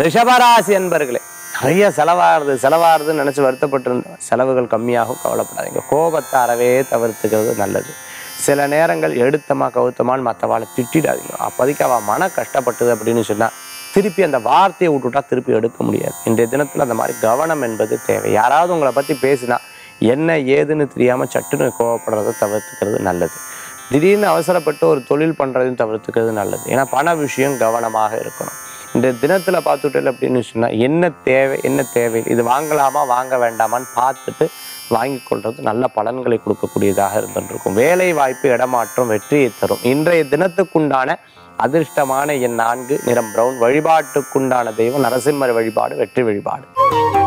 ரிஷபராசி என்பர்களே நிறைய செலவாகுது செலவாகுதுன்னு நினச்சி வருத்தப்பட்டிருந்த செலவுகள் கம்மியாகும் கவலைப்படாதீங்க கோபத்தை அறவே தவிர்த்துக்கிறது நல்லது சில நேரங்கள் எடுத்தமா கவுத்தமான்னு மற்றவாளை திட்டிடாதீங்க அப்போதைக்கு அவள் மன கஷ்டப்பட்டது அப்படின்னு சொன்னால் திருப்பி அந்த வார்த்தையை விட்டுட்டா திருப்பி எடுக்க முடியாது இன்றைய தினத்தில் அந்த மாதிரி கவனம் என்பது தேவை யாராவது உங்களை பற்றி பேசினா என்ன ஏதுன்னு தெரியாமல் சட்டுன்னு கோவப்படுறதை தவிர்த்துக்கிறது நல்லது திடீர்னு அவசரப்பட்டு ஒரு தொழில் பண்ணுறதையும் தவிர்த்துக்கிறது நல்லது ஏன்னா பண விஷயம் கவனமாக இருக்கணும் இந்த தினத்தில் பார்த்துட்டல் அப்படின்னு சொன்னால் என்ன தேவை என்ன தேவை இது வாங்கலாமா வாங்க வேண்டாமான்னு பார்த்துட்டு வாங்கி கொள்வது நல்ல பலன்களை கொடுக்கக்கூடியதாக இருந்துருக்கும் வேலை வாய்ப்பு இடமாற்றம் வெற்றியை தரும் இன்றைய தினத்துக்குண்டான அதிர்ஷ்டமான என் நான்கு நிறம் பிரவுன் வழிபாட்டுக்குண்டான தெய்வம் நரசிம்மர் வழிபாடு வெற்றி வழிபாடு